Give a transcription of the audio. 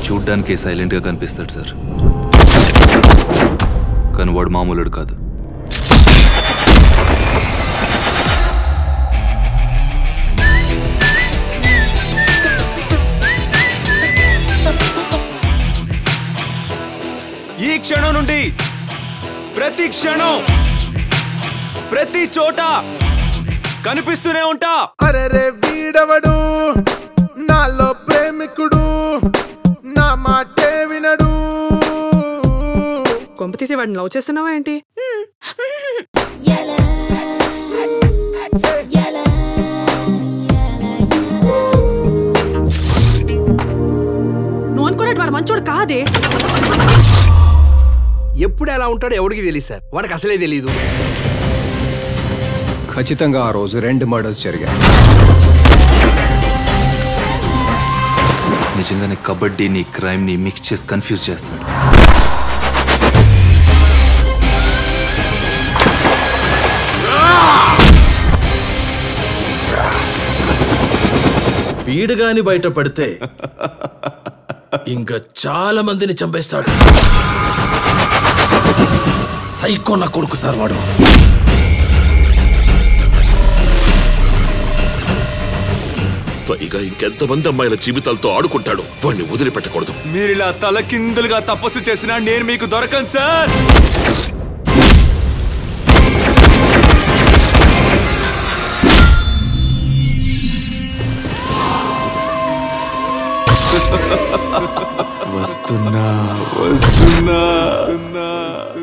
చూడ్డానికి సైలెంట్ గా కనిపిస్తాడు సార్ కానీ వాడు మామూలుడు కాదు ఈ క్షణం నుండి ప్రతి క్షణం ప్రతి చోట కనిపిస్తూనే ఉంటా అరెరే వీడవడు నాలో ప్రేమికుడు నా మాటే వినడు కొంప తీసి వాడిని లవ్ చేస్తున్నావా ఏంటి నువ్వు అనుకున్నట్టు వాడు మంచోడు కాదే ఎప్పుడు ఎలా ఉంటాడో ఎవడికి తెలియదు సార్ వాడికి అసలే తెలియదు ఖచ్చితంగా ఆ రోజు రెండు మర్డర్స్ జరిగాయి నిజంగానే కబడ్డీని క్రైమ్ ని మిక్స్ చేసి కన్ఫ్యూజ్ చేస్తాడు వీడు గాని బయట పడితే ఇంకా చాలా మందిని చంపేస్తాడు సైకో నా కొడుకు సార్ వాడు పైగా ఇంకెంతమంది అమ్మాయిల జీవితాలతో ఆడుకుంటాడు వాడిని వదిలిపెట్టకూడదు మీరిలా తల కిందులుగా తపస్సు చేసినా నేను మీకు దొరకను సార్ వస్తున్నా వస్తున్నా